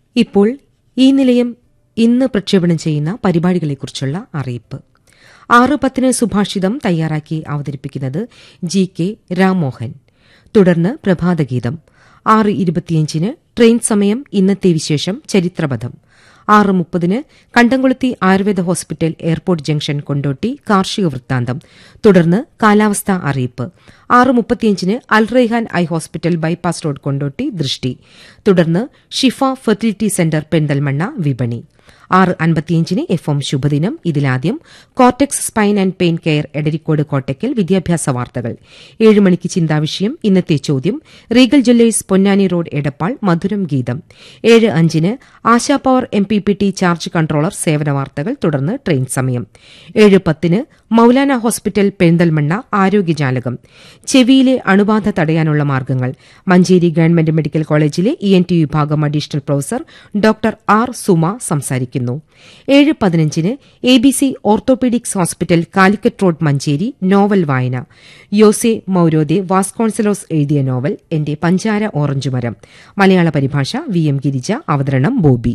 ഇപ്പോൾ ഈ നിലയം ഇന്ന് പ്രക്ഷേപണം ചെയ്യുന്ന പരിപാടികളെക്കുറിച്ചുള്ള അറിയിപ്പ് ആറ് പത്തിന് സുഭാഷിതം തയ്യാറാക്കി അവതരിപ്പിക്കുന്നത് ജി കെ രാംമോഹൻ തുടർന്ന് പ്രഭാതഗീതം ആറ് ഇരുപത്തിയഞ്ചിന് ട്രെയിൻ സമയം ഇന്നത്തെ വിശേഷം ചരിത്രപഥം ആറ് മുപ്പതിന് Kandamkulathi Ayurveda hospital airport junction Kondotty കാർഷിക വൃത്താന്തം തുടർന്ന് കാലാവസ്ഥാ അറിയിപ്പ് ആറ് മുപ്പത്തിയഞ്ചിന് Al Raihan eye hospital bypass road Kondotty ദൃഷ്ടി തുടർന്ന് ഷിഫ ഫെർട്ടിലിറ്റി സെന്റർ പെരിന്തൽമണ്ണ വിപണി ആറ് അൻപത്തിയഞ്ചിന് എഫ് എം ശുഭദിനം ഇതിലാദ്യം cortex spine and pain care Edarikode Kottakkal വിദ്യാഭ്യാസ വാർത്തകൾ ഏഴ് മണിക്ക് ചിന്താവിഷയം ഇന്നത്തെ ചോദ്യം Regal jewellers Ponnani road Edappal മധുരം ഗീതം ഏഴ് അഞ്ചിന് Asha power M P P T charge controller സേവന വാർത്തകൾ തുടർന്ന് ട്രെയിൻ സമയം ഏഴ് പത്തിന് മൌലാന ഹോസ്പിറ്റൽ പെരിന്തൽമണ്ണ ആരോഗ്യജാലകം ചെവിയിലെ അണുബാധ തടയാനുള്ള മാർഗ്ഗങ്ങൾ മഞ്ചേരി ഗവൺമെന്റ് മെഡിക്കൽ കോളേജിലെ ഇ എൻ ടി വിഭാഗം additional professor doctor R Suma സംസാരിക്കുന്നു ഏഴ് പതിനഞ്ചിന് A B C orthopaedics hospital Calicut road Manjeri novel വായന യോസെ മൌരോദെ വാസ്കോൺസലോസ് എഴുതിയ നോവൽ എന്റെ പഞ്ചാര ഓറഞ്ച് മരം മലയാള പരിഭാഷ വി എം ഗിരിജ അവതരണം ബോബി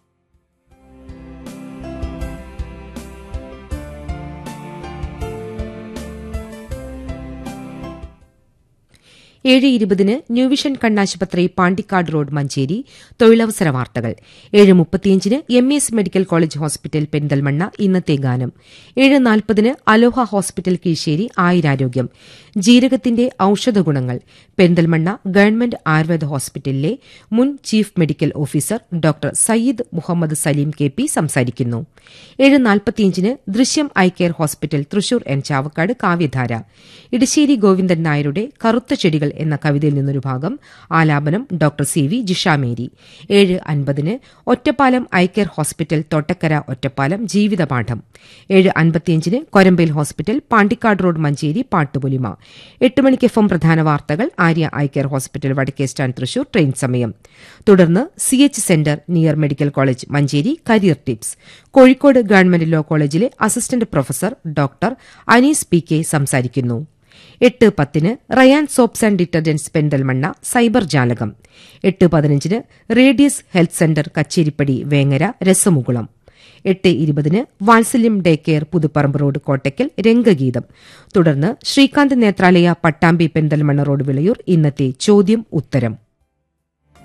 ഏഴ് ഇരുപതിന് ന്യൂവിഷൻ കണ്ണാശുപത്രി പാണ്ടിക്കാട് റോഡ് മഞ്ചേരി തൊഴിലവസര വാർത്തകൾ ഏഴ് മുപ്പത്തിയഞ്ചിന് M S medical college hospital Perinthalmanna ഇന്നത്തെ ഗാനം ഏഴ് നാൽപ്പതിന് അലോഹ ഹോസ്പിറ്റൽ കീഴ്ശേരി ആയുരാരോഗ്യം ജീരകത്തിന്റെ ഔഷധ ഗുണങ്ങൾ പെരിന്തൽമണ്ണ ഗവൺമെന്റ് ആയുർവേദ ഹോസ്പിറ്റലിലെ മുൻ chief medical officer doctor Syed Muhammad Saleem K P സംസാരിക്കുന്നു ഏഴ് നാൽപ്പത്തിയഞ്ചിന് Drishyam eye care hospital Thrissur N Chavakkad കാവ്യധാര ഇടശ്ശേരി ഗോവിന്ദൻ നായരുടെ കറുത്ത ചെടികൾ എന്ന കവിതയിൽ നിന്നൊരു ഭാഗം ആലാപനം ഡോക്ടർ സി വി ജിഷാമേരി ഏഴ് അൻപതിന് ഒറ്റപ്പാലം ഐക്കർ ഹോസ്പിറ്റൽ തോട്ടക്കര ഒറ്റപ്പാലം ജീവിതപാഠം ഏഴ് അൻപത്തിയഞ്ചിന് കൊരമ്പയിൽ ഹോസ്പിറ്റൽ പാണ്ടിക്കാട് റോഡ് മഞ്ചേരി പാട്ടുപൊലിമ എട്ട് മണിക്ക് എഫ് എം പ്രധാന വാർത്തകൾ ആര്യ ഐക്കർ ഹോസ്പിറ്റൽ വടക്കേ സ്റ്റാൻഡ് തൃശൂർ ട്രെയിൻ സമയം തുടർന്ന് C H centre near medical college Manjeri career tips Kozhikode government law കോളേജിലെ assistant professor doctor Anees P K സംസാരിക്കുന്നു എട്ട് പത്തിന് Rayan soaps and detergents Perinthalmanna cyber ജാലകം എട്ട് പതിനഞ്ചിന് radius health centre Kacheripady Vengara രസമുകുളം എട്ട് ഇരുപതിന് വാത്സല്യം day care Puthuparamba road Kottakkal രംഗഗീതം തുടർന്ന് ശ്രീകാന്ത് നേത്രാലയ പട്ടാമ്പി പെരിന്തൽമണ്ണ റോഡ് വിളയൂർ ഇന്നത്തെ ചോദ്യം ഉത്തരം